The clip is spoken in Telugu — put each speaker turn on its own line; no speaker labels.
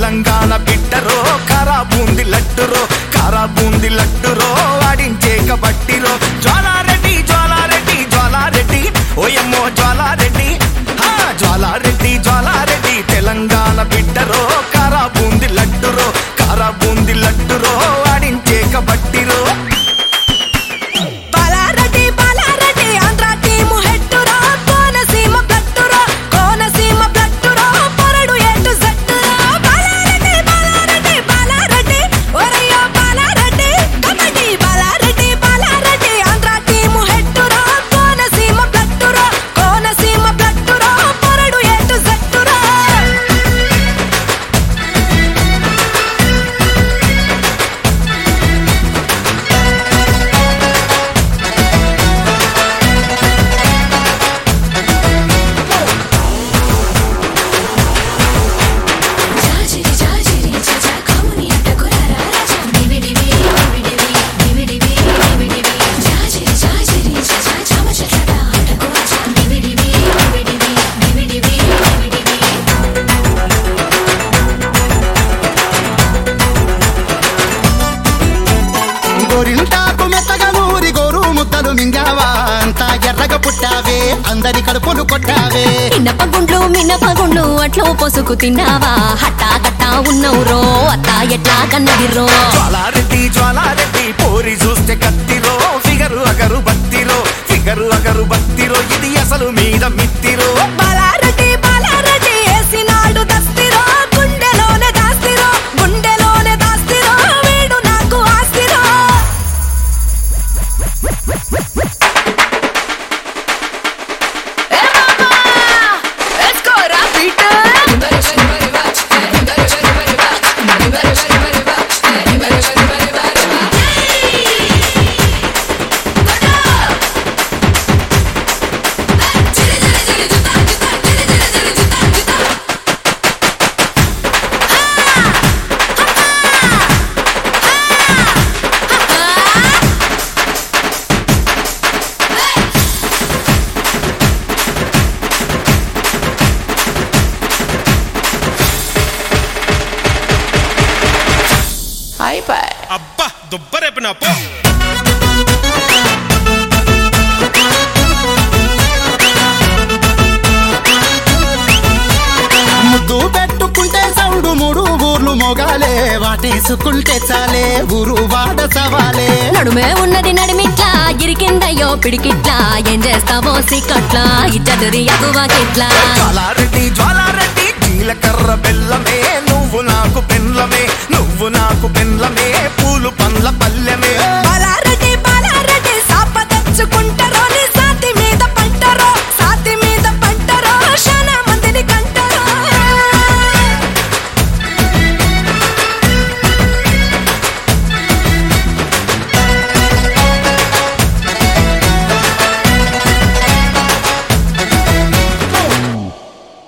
తెలంగాణ బిడ్డరో కారా బూంది లడ్డురో కారా బూంది లడ్డురో ఆడించే కబట్టిరో జ్వాలారెడ్డి జ్వాలారెడ్డి జ్వాలారెడ్డి ఓయమ్మో జ్వాలారెడ్డి హా, జ్వాలారెడ్డి జ్వాలారెడ్డి తెలంగాణ బిడ్డరో కారా బూంది లడ్డురో కారా బూంది లడ్డురో ఆడించే కబట్టిరో
బాలారెడ్డి బాలారెడ్డి ఆంధ్ర టీము హెట్టురా కోనసీమ బ్లట్టురా కోనసీమ బ్లట్టురా పొరడు ఎటు జట్టురా బాలారెడ్డి బాలారెడ్డి బాలారెడ్డి ఒరయ్యో బాలారెడ్డి కబడ్డీ బాలారెడ్డి బాలారెడ్డి ఆంధ్ర టీము హెట్టురా కోనసీమ బ్లట్టురా కోనసీమ బ్లట్టురా పొరడు ఎటు జట్టురా
జాజిరి జాజిరి జజా కౌని అటకురారా రాజా డివి డివి డివి డివి డివి డివి డివి డివి జాజిరి జాజిరి జజా చామ చెట్లట అటకు రాజా డివి డివి డివి డివి డివి డివి డివి డివి
గోరింటాకు మెత్తగా నూరి గోరు ముద్దలు మింగావా అంతా ఎర్రగా పుట్టావే అందరి కడుపులు కొట్టావే
మినపగుండ్లు మినపగుండ్లు అట్లో పొసుకు తిన్నావా హట్టా కట్టా ఉన్నవురో అత్త ఎట్లా కన్నదిరో
జ్వాలారెడ్డి జ్వాలారెడ్డి పోరి చూస్తే కత్తిరో ఫిగరు అగరు బత్తిరో ఫిగరు అగరు బత్తిరో ఇది అసలు మీద మిత్తిరో
బాలారెడ్డి బాలారెడ్డి ఏసినాడు దస్తిరో గుండెలోనే దాస్తిరో గుండెలోనే దాస్తిరో వీడు నాకు ఆస్తిరో
అబ్బా దుబ్బరేపిన పో
ముద్దు పెట్టుకుంటే సౌడు మూడు ఊర్లు మొగాలే వాటేసుకుంటే చాలే ఊరు వాడ సవాలే
నడుమే ఉన్నది నడిమిట్లా ఇరికిందయ్యో పిడికిట్లా ఏం చేస్తావో సిక్కట్లా ఇచ్చదురి ఎగువకిట్లా
జ్వాలారెడ్డి జ్వాలారెడ్డి జీలకర్ర బెల్లమే నువ్వు నాకు పెన్లమే నువ్వు నాకు పెన్లమే పూలు పండ్ల పల్లెమే
బాలారెడ్డి బాలారెడ్డి సాప తెచ్చుకుంటే